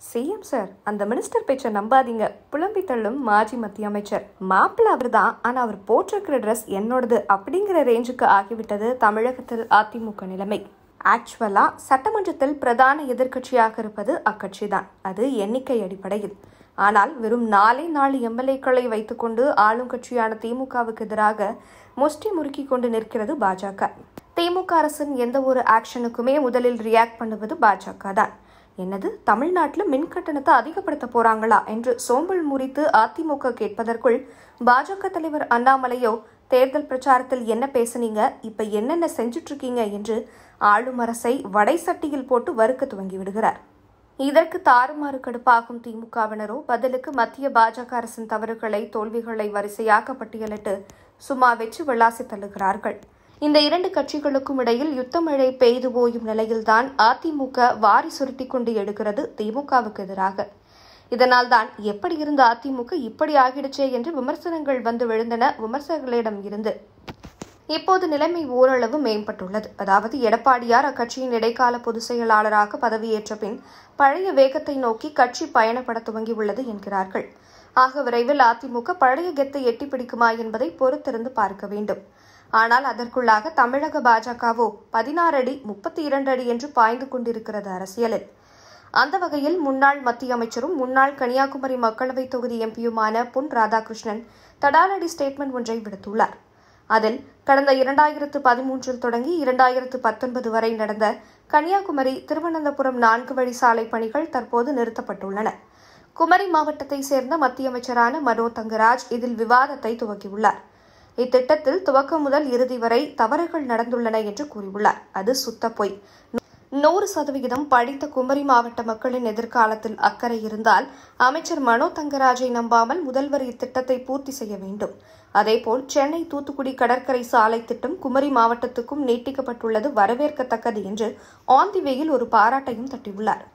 CM sir அந்த minister பேச்சை நம்பாதீங்க புலம்பி தள்ளும் மாஜி மத்திய அமைச்சர் மாப்பிள்ள அவர் தான் ஆனா அவர் போட்டிருக்கிற ட்ரெஸ் என்னோடது அப்படிங்கிற ரேஞ்சுக்கு ஆகிவிட்டது தமிழகத்தில் அதிமுக நிலைமை ஆக்சுவலா சட்டமன்றத்தில் பிரதான எதிர்க்கட்சியாக இருப்பது அக்கட்சி தான் அது எண்ணிக்கை அடிப்படையில் ஆனால் வெறும் நாலே நாலு எம்எல்ஏக்களை வைத்துக்கொண்டு ஆளும் கட்சியான திமுகவுக்கு எதிராக முஷ்டி முறுக்கி கொண்டு நிற்கிறது பாஜக திமுக அரசின் எந்த ஒரு ஆக்ஷனுக்குமே முதலில் ரியாக்ட் பண்ணுவது பாஜக தான் என்னது தமிழ்நாட்டில் மின் கட்டணத்தை அதிகப்படுத்த போறாங்களா என்று சோம்பல் முறித்து அதிமுக கேட்பதற்குள் பாஜக தலைவர் அண்ணாமலையோ தேர்தல் பிரச்சாரத்தில் என்ன பேசுனீங்க இப்ப என்னென்ன செஞ்சுட்டு இருக்கீங்க என்று ஆளும் அரசை வடை சட்டியில் போட்டு வறுக்க துவங்கி விடுகிறார் இதற்கு தாறுமாறு கடுப்பாகும் திமுகவினரோ பதிலுக்கு மத்திய பாஜக அரசின் தவறுகளை தோல்விகளை வரிசையாக பட்டியலிட்டு சும்மா வெற்றி விளாசி தள்ளுகிறார்கள் இந்த இரண்டு கட்சிகளுக்கும் இடையில் யுத்த மழை பெய்து ஓயும் நிலையில்தான் அதிமுக வாரி சுருட்டி கொண்டு எடுக்கிறது திமுகவுக்கு எதிராக இதனால் தான் எப்படி இருந்த அதிமுக இப்படி ஆகிடுச்சே என்று விமர்சனங்கள் வந்து விழுந்தன விமர்சகர்களிடம் இருந்து இப்போது நிலைமை ஓரளவு மேம்பட்டுள்ளது அதாவது எடப்பாடியார் அக்கட்சியின் இடைக்கால பொதுச் செயலாளராக பதவியேற்ற பின் பழைய வேகத்தை நோக்கி கட்சி பயணப்பட துவங்கியுள்ளது என்கிறார்கள் ஆக விரைவில் அதிமுக பழைய கெத்தை எட்டி பிடிக்குமா என்பதை பொறுத்திருந்து பார்க்க வேண்டும் ஆனால் அதற்குள்ளாக தமிழக பாஜகவோ பதினாறு அடி முப்பத்தி இரண்டு அடி என்று பாய்ந்து கொண்டிருக்கிறது அரசியலில் அந்த வகையில் முன்னாள் மத்திய அமைச்சரும் முன்னாள் கன்னியாகுமரி மக்களவை தொகுதி எம்பியுமான பொன் ராதாகிருஷ்ணன் தடாலடி ஸ்டேட்மெண்ட் ஒன்றை விடுத்துள்ளார் அதில் கடந்த இரண்டாயிரத்து பதிமூன்றில் தொடங்கி இரண்டாயிரத்து பத்தொன்பது வரை நடந்த கன்னியாகுமரி திருவனந்தபுரம் நான்கு வழி சாலை பணிகள் தற்போது நிறுத்தப்பட்டுள்ளன குமரி மாவட்டத்தை சேர்ந்த மத்திய அமைச்சரான மனோ தங்கராஜ் இதில் விவாதத்தை துவக்கியுள்ளார் இத்திட்டத்தில் துவக்கம் முதல் இறுதி வரை தவறுகள் நடந்துள்ளன என்று கூறியுள்ளார் அது சுத்த பொய் நூறு சதவிகிதம் படித்த குமரி மாவட்ட மக்களின் எதிர்காலத்தில் அக்கறை இருந்தால் அமைச்சர் மனோ தங்கராஜை நம்பாமல் முதல்வர் இத்திட்டத்தை பூர்த்தி செய்ய வேண்டும் அதேபோல் சென்னை தூத்துக்குடி கடற்கரை சாலை திட்டம் குமரி மாவட்டத்துக்கும் நீட்டிக்கப்பட்டுள்ளது வரவேற்கத்தக்கது என்று ஆன் தி வேயில் ஒரு பாராட்டையும் தட்டியுள்ளார்